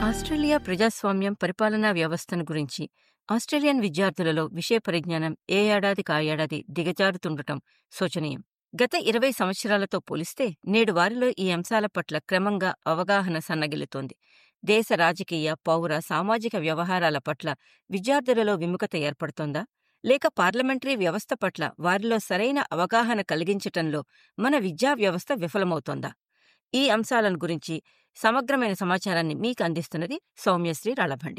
Australia ప్రజాస్వామ్యం పరిపాలనా వ్యవస్థను గురించి ఆస్ట్రేలియన్ విద్యార్థులలో విషయ పరిజ్ఞానం ఏ ఏడాదికి ఆ ఏడాది దిగజారుతుండటం శోచనీయం గత ఇరవై సంవత్సరాలతో పోలిస్తే నేడు వారిలో ఈ అంశాల పట్ల క్రమంగా అవగాహన సన్నగిల్లుతోంది దేశ రాజకీయ పౌర సామాజిక వ్యవహారాల పట్ల విద్యార్థులలో విముఖత ఏర్పడుతోందా లేక పార్లమెంటరీ వ్యవస్థ పట్ల వారిలో సరైన అవగాహన కలిగించటంలో మన విద్యా వ్యవస్థ విఫలమవుతోందా ఈ అంశాలను గురించి సమగ్రమైన సమాచారాన్ని మీకు అందిస్తున్నది Soumyasri Ralabhandi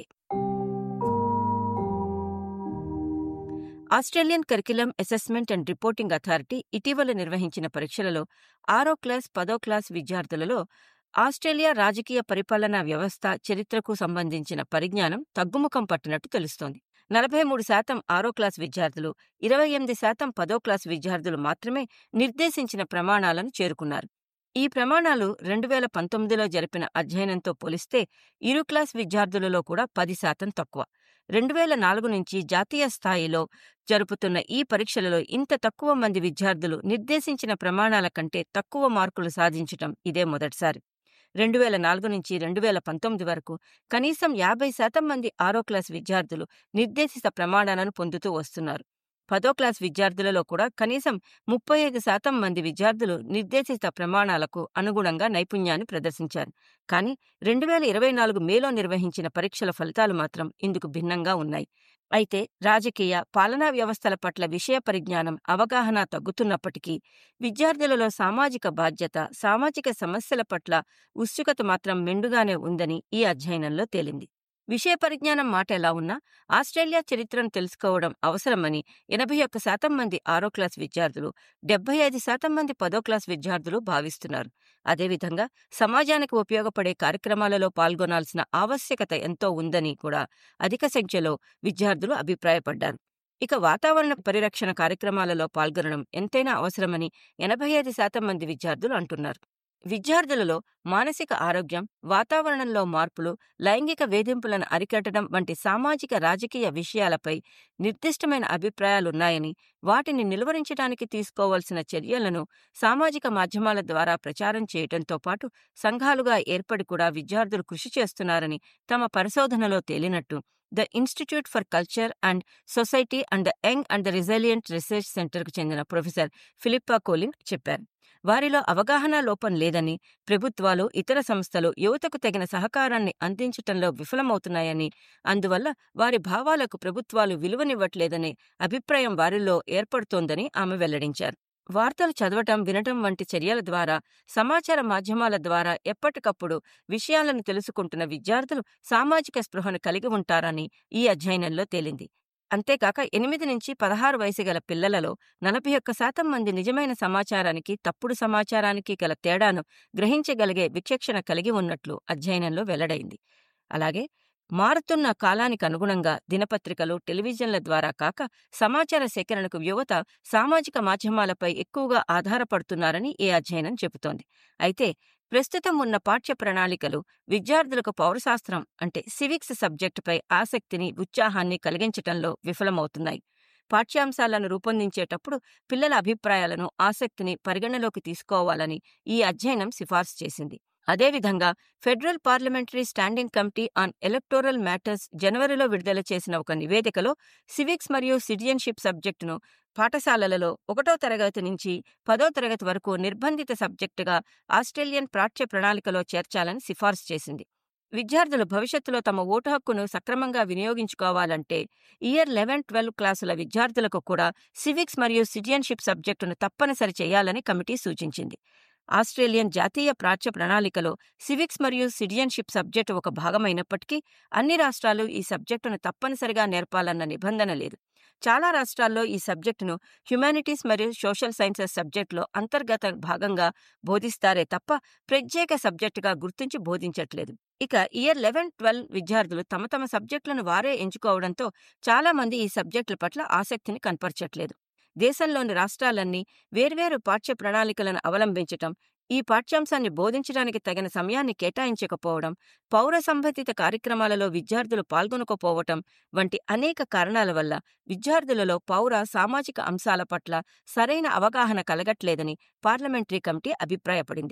Australian curriculum assessment and reporting authority ఇటీవల నిర్వహించిన పరీక్షలలో ఆరో క్లాస్ పదో క్లాస్ విద్యార్థులలో ఆస్ట్రేలియా రాజకీయ పరిపాలనా వ్యవస్థ చరిత్రకు సంబంధించిన పరిజ్ఞానం తగ్గుముఖం పట్టినట్టు తెలుస్తోంది నలభై మూడు శాతం ఆరో క్లాస్ విద్యార్థులు ఇరవై ఎనిమిది శాతం పదో క్లాస్ విద్యార్థులు మాత్రమే నిర్దేశించిన ప్రమాణాలను చేరుకున్నారు ఈ ప్రమాణాలు రెండు వేల పంతొమ్మిదిలో జరిపిన అధ్యయనంతో పోలిస్తే ఇరు క్లాస్ విద్యార్థులలో కూడా పది శాతం తక్కువ రెండు వేల నాలుగు నుంచి జాతీయ స్థాయిలో జరుపుతున్న ఈ పరీక్షలలో ఇంత తక్కువ మంది విద్యార్థులు నిర్దేశించిన ప్రమాణాల కంటే తక్కువ మార్కులు సాధించటం ఇదే మొదటిసారి రెండు వేల నాలుగు నుంచి రెండు వేల పంతొమ్మిది వరకు కనీసం యాభై శాతం మంది ఆరో క్లాస్ విద్యార్థులు నిర్దేశిత ప్రమాణాలను పొందుతూ వస్తున్నారు పదో క్లాస్ విద్యార్థులలో కూడా కనీసం ముప్పై ఐదు శాతం మంది విద్యార్థులు నిర్దేశిత ప్రమాణాలకు అనుగుణంగా నైపుణ్యాన్ని ప్రదర్శించారు కానీ రెండు వేల ఇరవై నాలుగు మేలో నిర్వహించిన పరీక్షల ఫలితాలు మాత్రం ఇందుకు భిన్నంగా ఉన్నాయి అయితే రాజకీయ పాలనా వ్యవస్థల పట్ల విషయ పరిజ్ఞానం అవగాహన తగ్గుతున్నప్పటికీ విద్యార్థులలో సామాజిక బాధ్యత సామాజిక సమస్యల పట్ల ఉత్సుకత మాత్రం మెండుగానే ఉందని ఈ అధ్యయనంలో తేలింది విషయ పరిజ్ఞానం మాట ఎలా ఉన్నా ఆస్ట్రేలియా చరిత్రను తెలుసుకోవడం అవసరమని ఎనభై ఒక్క శాతం మంది ఆరో క్లాస్ విద్యార్థులు డెబ్బై ఐదు శాతం మంది పదో క్లాస్ విద్యార్థులు భావిస్తున్నారు అదేవిధంగా సమాజానికి ఉపయోగపడే కార్యక్రమాలలో పాల్గొనాల్సిన ఆవశ్యకత ఎంతో ఉందని కూడా అధిక సంఖ్యలో విద్యార్థులు అభిప్రాయపడ్డారు ఇక వాతావరణ పరిరక్షణ కార్యక్రమాలలో పాల్గొనడం ఎంతైనా అవసరమని ఎనభై ఐదు శాతం మంది విద్యార్థులు అంటున్నారు విద్యార్థులలో మానసిక ఆరోగ్యం వాతావరణంలో మార్పులు లైంగిక వేధింపులను అరికట్టడం వంటి సామాజిక రాజకీయ విషయాలపై నిర్దిష్టమైన అభిప్రాయాలున్నాయని వాటిని నిలువరించడానికి తీసుకోవాల్సిన చర్యలను సామాజిక మాధ్యమాల ద్వారా ప్రచారం చేయడంతో పాటు సంఘాలుగా ఏర్పడి కూడా విద్యార్థులు కృషి చేస్తున్నారని తమ పరిశోధనలో తేలినట్టు the institute for culture and society and the young and the resilient research సెంటర్కు చెందిన ప్రొఫెసర్ ఫిలిప్పా కోలిన్ చెప్పారు వారిలో అవగాహన లోపం లేదని ప్రభుత్వాలు ఇతర సంస్థలు యువతకు తగిన సహకారాన్ని అందించటంలో విఫలమవుతున్నాయని అందువల్ల వారి భావాలకు ప్రభుత్వాలు విలువనివ్వట్లేదనే అభిప్రాయం వారిలో ఏర్పడుతోందని ఆమె వెల్లడించారు వార్తలు చదవటం వినటం వంటి చర్యల ద్వారా సమాచార మాధ్యమాల ద్వారా ఎప్పటికప్పుడు విషయాలను తెలుసుకుంటున్న విద్యార్థులు సామాజిక స్పృహను కలిగి ఉంటారని ఈ అధ్యయనంలో తేలింది అంతేకాక ఎనిమిది నుంచి పదహారు వయసు గల పిల్లలలో నలభై ఒక్క శాతం మంది నిజమైన సమాచారానికి తప్పుడు సమాచారానికి గల తేడాను గ్రహించగలిగే విచక్షణ కలిగి ఉన్నట్లు అధ్యయనంలో వెల్లడైంది అలాగే మారుతున్న కాలానికి అనుగుణంగా దినపత్రికలు టెలివిజన్ల ద్వారా కాక సమాచార సేకరణకు యువత సామాజిక మాధ్యమాలపై ఎక్కువగా ఆధారపడుతున్నారని ఈ అధ్యయనం చెబుతోంది అయితే ప్రస్తుతం ఉన్న పాఠ్య ప్రణాళికలు విద్యార్థులకు పౌరశాస్త్రం అంటే సివిక్స్ సబ్జెక్టుపై ఆసక్తిని ఉత్సాహాన్ని కలిగించటంలో విఫలమవుతున్నాయి పాఠ్యాంశాలను రూపొందించేటప్పుడు పిల్లల అభిప్రాయాలను ఆసక్తిని పరిగణలోకి తీసుకోవాలని ఈ అధ్యయనం సిఫార్సు చేసింది అదేవిధంగా federal parliamentary standing committee on electoral matters జనవరిలో విడుదల చేసిన ఒక నివేదికలో సివిక్స్ మరియు సిటిజన్షిప్ సబ్జెక్టును పాఠశాలలలో ఒకటో తరగతి నుంచి పదో తరగతి వరకు నిర్బంధిత సబ్జెక్టుగా ఆస్ట్రేలియన్ పాఠ్య ప్రణాళికలో చేర్చాలని సిఫార్సు చేసింది విద్యార్థులు భవిష్యత్తులో తమ ఓటు హక్కును సక్రమంగా వినియోగించుకోవాలంటే ఇయర్ లెవెన్ ట్వెల్వ్ క్లాసుల విద్యార్థులకు కూడా సివిక్స్ మరియు సిటిజన్షిప్ సబ్జెక్టును తప్పనిసరి చేయాలని కమిటీ సూచించింది ఆస్ట్రేలియన్ జాతీయ ప్రాచ్య ప్రణాళికలో సివిక్స్ మరియు సిటిజన్షిప్ సబ్జెక్టు ఒక భాగమైనప్పటికీ అన్ని రాష్ట్రాలు ఈ సబ్జెక్టును తప్పనిసరిగా నేర్పాలన్న నిబంధన లేదు చాలా రాష్ట్రాల్లో ఈ సబ్జెక్టును హ్యుమానిటీస్ మరియు సోషల్ సైన్సెస్ సబ్జెక్టులో అంతర్గత భాగంగా బోధిస్తారే తప్ప ప్రత్యేక సబ్జెక్టుగా గుర్తించి బోధించట్లేదు ఇక ఇయర్ లెవెన్ ట్వెల్వ్ విద్యార్థులు తమ తమ సబ్జెక్టులను వారే ఎంచుకోవడంతో చాలా మంది ఈ సబ్జెక్టుల పట్ల ఆసక్తిని కనపరచట్లేదు దేశంలోని రాష్ట్రాలన్నీ వేర్వేరు పాఠ్య ప్రణాళికలను అవలంబించటం ఈ పాఠ్యాంశాన్ని బోధించడానికి తగిన సమయాన్ని కేటాయించకపోవడం పౌర సంబంధిత కార్యక్రమాలలో విద్యార్థులు పాల్గొనకపోవటం వంటి అనేక కారణాల వల్ల విద్యార్థులలో పౌర సామాజిక అంశాల పట్ల సరైన అవగాహన కలగట్లేదని పార్లమెంటరీ కమిటీ అభిప్రాయపడింది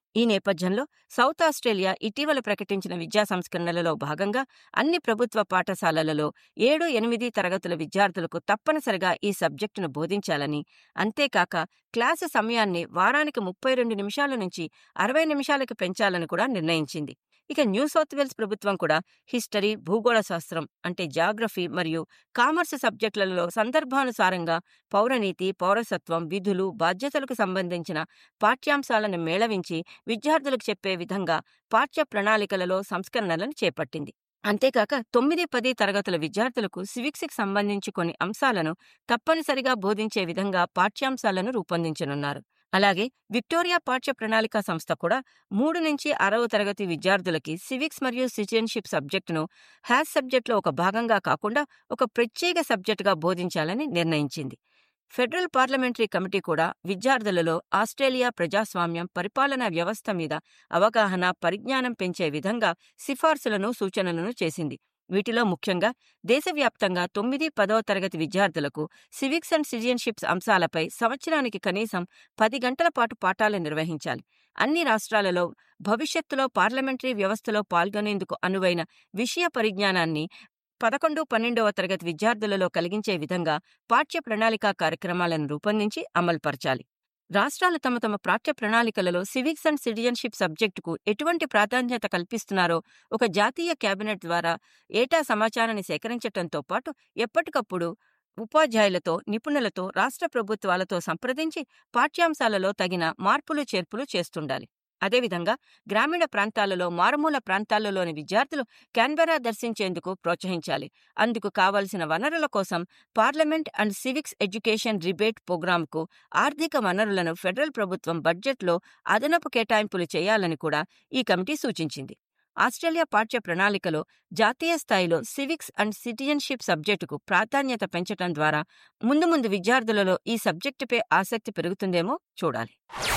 ఈ నేపథ్యంలో సౌత్ ఆస్ట్రేలియా ఇటీవల ప్రకటించిన విద్యా సంస్కరణలలో భాగంగా అన్ని ప్రభుత్వ పాఠశాలలలో ఏడు ఎనిమిది తరగతుల విద్యార్థులకు తప్పనిసరిగా ఈ సబ్జెక్టును బోధించాలని అంతేకాక క్లాసు సమయాన్ని వారానికి ముప్పై రెండు నిమిషాల నుంచి అరవై నిమిషాలకు పెంచాలని కూడా నిర్ణయించింది ఇక న్యూ సౌత్ వేల్స్ ప్రభుత్వం కూడా హిస్టరీ భూగోళ శాస్త్రం అంటే జాగ్రఫీ మరియు కామర్స్ సబ్జెక్టులలో సందర్భానుసారంగా పౌరనీతి పౌరసత్వం విధులు బాధ్యతలకు సంబంధించిన పాఠ్యాంశాలను మేళవించి విద్యార్థులకు చెప్పే విధంగా పాఠ్య ప్రణాళికలలో సంస్కరణలను చేపట్టింది అంతేకాక తొమ్మిది పది తరగతుల విద్యార్థులకు సివిక్స్కి సంబంధించి కొన్ని అంశాలను తప్పనిసరిగా బోధించే విధంగా పాఠ్యాంశాలను రూపొందించనున్నారు అలాగే విక్టోరియా పాఠ్య ప్రణాళిక సంస్థ కూడా మూడు నుంచి అరవ తరగతి విద్యార్థులకి సివిక్స్ మరియు సిటిజన్షిప్ సబ్జెక్టును హ్యాస్ సబ్జెక్టులో ఒక భాగంగా కాకుండా ఒక ప్రత్యేక సబ్జెక్టుగా బోధించాలని నిర్ణయించింది ఫెడరల్ పార్లమెంటరీ కమిటీ కూడా విద్యార్థులలో ఆస్ట్రేలియా ప్రజాస్వామ్యం పరిపాలనా వ్యవస్థ మీద అవగాహన పరిజ్ఞానం పెంచే విధంగా సిఫార్సులను సూచనలను చేసింది వీటిలో ముఖ్యంగా దేశవ్యాప్తంగా తొమ్మిది పదవ తరగతి విద్యార్థులకు సివిక్స్ అండ్ సిటిజన్షిప్స్ అంశాలపై సంవత్సరానికి కనీసం పది గంటల పాటు పాఠాలు నిర్వహించాలి అన్ని రాష్ట్రాలలో భవిష్యత్తులో పార్లమెంటరీ వ్యవస్థలో పాల్గొనేందుకు అనువైన విషయ పరిజ్ఞానాన్ని పదకొండు పన్నెండవ తరగతి విద్యార్థులలో కలిగించే విధంగా పాఠ్య ప్రణాళికా కార్యక్రమాలను రూపొందించి అమలుపరచాలి రాష్ట్రాలు తమ తమ పాఠ్య ప్రణాళికలలో సివిక్స్ అండ్ సిటిజన్షిప్ సబ్జెక్టుకు ఎటువంటి ప్రాధాన్యత కల్పిస్తున్నారో ఒక జాతీయ కేబినెట్ ద్వారా ఏటా సమాచారాన్ని సేకరించటంతో పాటు ఎప్పటికప్పుడు ఉపాధ్యాయులతో నిపుణులతో రాష్ట్ర ప్రభుత్వాలతో సంప్రదించి పాఠ్యాంశాలలో తగిన మార్పులు చేర్పులు చేస్తుండాలి అదేవిధంగా గ్రామీణ ప్రాంతాలలో మారుమూల ప్రాంతాలలోని విద్యార్థులు క్యాన్బెరా దర్శించేందుకు ప్రోత్సహించాలి అందుకు కావలసిన వనరుల కోసం parliament and civics education rebate ప్రోగ్రాంకు ఆర్థిక వనరులను ఫెడరల్ ప్రభుత్వం బడ్జెట్లో అదనపు కేటాయింపులు చేయాలని కూడా ఈ కమిటీ సూచించింది ఆస్ట్రేలియా పాఠ్య ప్రణాళికలో జాతీయ స్థాయిలో సివిక్స్ అండ్ సిటిజన్షిప్ సబ్జెక్టుకు ప్రాధాన్యత పెంచడం ద్వారా ముందు ముందు విద్యార్థులలో ఈ సబ్జెక్టుపై ఆసక్తి పెరుగుతుందేమో చూడాలి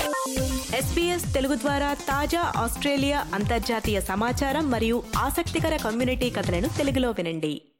ఎస్పీఎస్ తెలుగు ద్వారా తాజా ఆస్ట్రేలియా అంతర్జాతీయ సమాచారం మరియు ఆసక్తికర కమ్యూనిటీ కథలను తెలుగులో వినండి